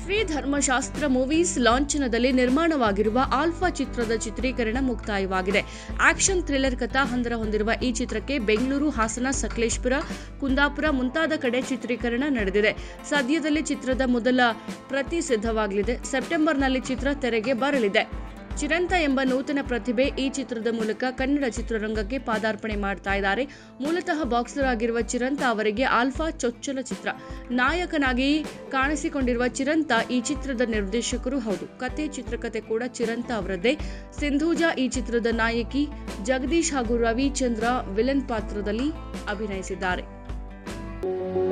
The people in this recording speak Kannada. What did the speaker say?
ಶ್ರೀ ಧರ್ಮಶಾಸ್ತ್ರ ಮೂವೀಸ್ ಲಾಂಛನದಲ್ಲಿ ನಿರ್ಮಾಣವಾಗಿರುವ ಆಲ್ಫಾ ಚಿತ್ರದ ಚಿತ್ರೀಕರಣ ಮುಕ್ತಾಯವಾಗಿದೆ ಆಕ್ಷನ್ ಥ್ರಿಲ್ಲರ್ ಕಥಾ ಹಂದರ ಹೊಂದಿರುವ ಈ ಚಿತ್ರಕ್ಕೆ ಬೆಂಗಳೂರು ಹಾಸನ ಸಕಲೇಶ್ಪುರ ಕುಂದಾಪುರ ಮುಂತಾದ ಕಡೆ ಚಿತ್ರೀಕರಣ ನಡೆದಿದೆ ಸದ್ಯದಲ್ಲೇ ಚಿತ್ರದ ಮೊದಲ ಪ್ರತಿ ಸಿದ್ಧವಾಗಲಿದೆ ಸೆಪ್ಟೆಂಬರ್ನಲ್ಲಿ ಚಿತ್ರ ತೆರೆಗೆ ಬರಲಿದೆ ಚಿರಂತ ಎಂಬ ನೂತನ ಪ್ರತಿಭೆ ಈ ಚಿತ್ರದ ಮೂಲಕ ಕನ್ನಡ ಚಿತ್ರರಂಗಕ್ಕೆ ಪಾದಾರ್ಪಣೆ ಮಾಡ್ತಾ ಇದ್ದಾರೆ ಮೂಲತಃ ಬಾಕ್ಸರ್ ಆಗಿರುವ ಚಿರಂತ ಅವರಿಗೆ ಆಲ್ಫಾ ಚೊಚ್ಚಲ ಚಿತ್ರ ನಾಯಕನಾಗಿ ಕಾಣಿಸಿಕೊಂಡಿರುವ ಚಿರಂತ ಈ ಚಿತ್ರದ ನಿರ್ದೇಶಕರು ಹೌದು ಕತೆ ಚಿತ್ರಕಥೆ ಕೂಡ ಚಿರಂತ ಅವರದ್ದೇ ಸಿಂಧೂಜಾ ಈ ಚಿತ್ರದ ನಾಯಕಿ ಜಗದೀಶ್ ಹಾಗೂ ರವಿಚಂದ್ರ ವಿಲನ್ ಪಾತ್ರದಲ್ಲಿ ಅಭಿನಯಿಸಿದ್ದಾರೆ